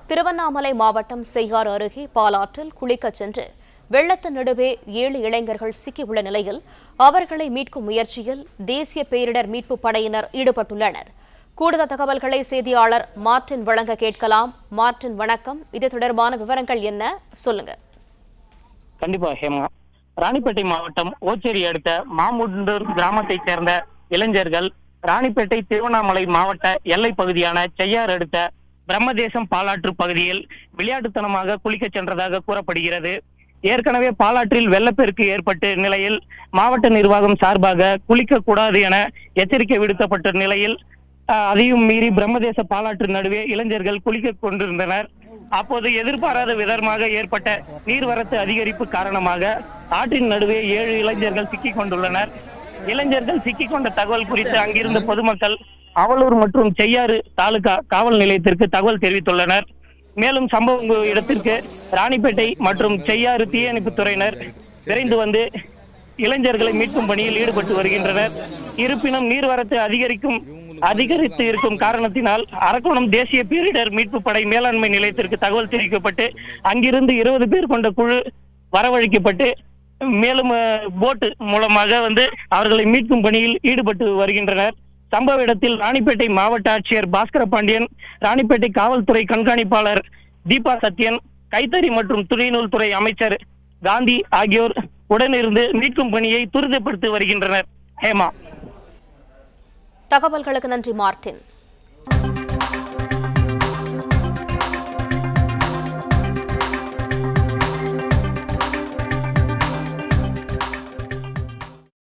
திருவண்ணாமலை மாவட்டம் செய்யாறு அருகே பாலாற்றில் குளிக்கச் சென்று வெள்ளத்தின் நடுவே ஏழு இளைஞர்கள் சிக்கியுள்ள நிலையில் அவர்களை மீட்கும் முயற்சியில் தேசிய பேரிடர் மீட்பு படையினர் ஈடுபட்டுள்ளனர் கூடுதல் தகவல்களை செய்தியாளர் மார்டின் வழங்க கேட்கலாம் மார்டின் வணக்கம் இது தொடர்பான விவரங்கள் என்ன சொல்லுங்க கண்டிப்பா ஹேமா ராணிப்பேட்டை மாவட்டம் ஓச்சேரி அடுத்த மாமுண்டூர் கிராமத்தைச் சேர்ந்த இளைஞர்கள் ராணிப்பேட்டை திருவண்ணாமலை மாவட்ட எல்லை பகுதியான செய்யார் அடுத்த பிரம்மதேசம் பாலாற்று பகுதியில் விளையாட்டுத்தனமாக குளிக்கச் சென்றதாக கூறப்படுகிறது ஏற்கனவே பாலாற்றில் வெள்ளப்பெருக்கு ஏற்பட்ட நிலையில் மாவட்ட நிர்வாகம் சார்பாக குளிக்க கூடாது என எச்சரிக்கை விடுக்கப்பட்ட நிலையில் அஹ், அதையும் மீறி பிரம்மதேச பாலாற்று நடுவே இளைஞர்கள் குளிக்க கொண்டிருந்தனர் அப்போது எதிர்பாராத விதமாக ஏற்பட்ட நீர்வரத்து அதிகரிப்பு காரணமாக ஆற்றின் நடுவே ஏழு இளைஞர்கள் சிக்கிக் கொண்டுள்ளனர் இளைஞர்கள் சிக்கிக் கொண்ட தகவல் குறித்து அங்கிருந்த பொதுமக்கள் அவலூர் மற்றும் செய்யாறு தாலுகா காவல் நிலையத்திற்கு தகவல் தெரிவித்துள்ளனர் மேலும் சம்பவ இடத்திற்கு ராணிப்பேட்டை மற்றும் செய்யாறு தீயணைப்புத் துறையினர் விரைந்து வந்து இளைஞர்களை மீட்கும் பணியில் ஈடுபட்டு வருகின்றனர் இருப்பினும் நீர்வரத்து அதிகரிக்கும் அதிகரித்து இருக்கும் காரணத்தினால் அரக்கோணம் தேசிய பேரிடர் மீட்பு படை மேலாண்மை நிலையத்திற்கு தகவல் தெரிவிக்கப்பட்டு அங்கிருந்து இருபது பேர் கொண்ட குழு வரவழைக்கப்பட்டு மேலும் அஹ், போட்டு மூலமாக வந்து அவர்களை மீட்கும் பணியில் ஈடுபட்டு வருகின்றனர் சம்பவ இடத்தில் ராணிப்பேட்டை மாவட்ட ஆட்சியர் பாஸ்கர பாண்டியன் ராணிப்பேட்டை காவல்துறை கண்காணிப்பாளர் தீபா சத்யன் கைத்தறி மற்றும் துணிநூல் துறை அமைச்சர் காந்தி ஆகியோர் உடனிருந்து மீட்கும் பணியை துரிதப்படுத்தி வருகின்றனர் ஹேமா தகவல்களுக்கு நன்றி மார்டின்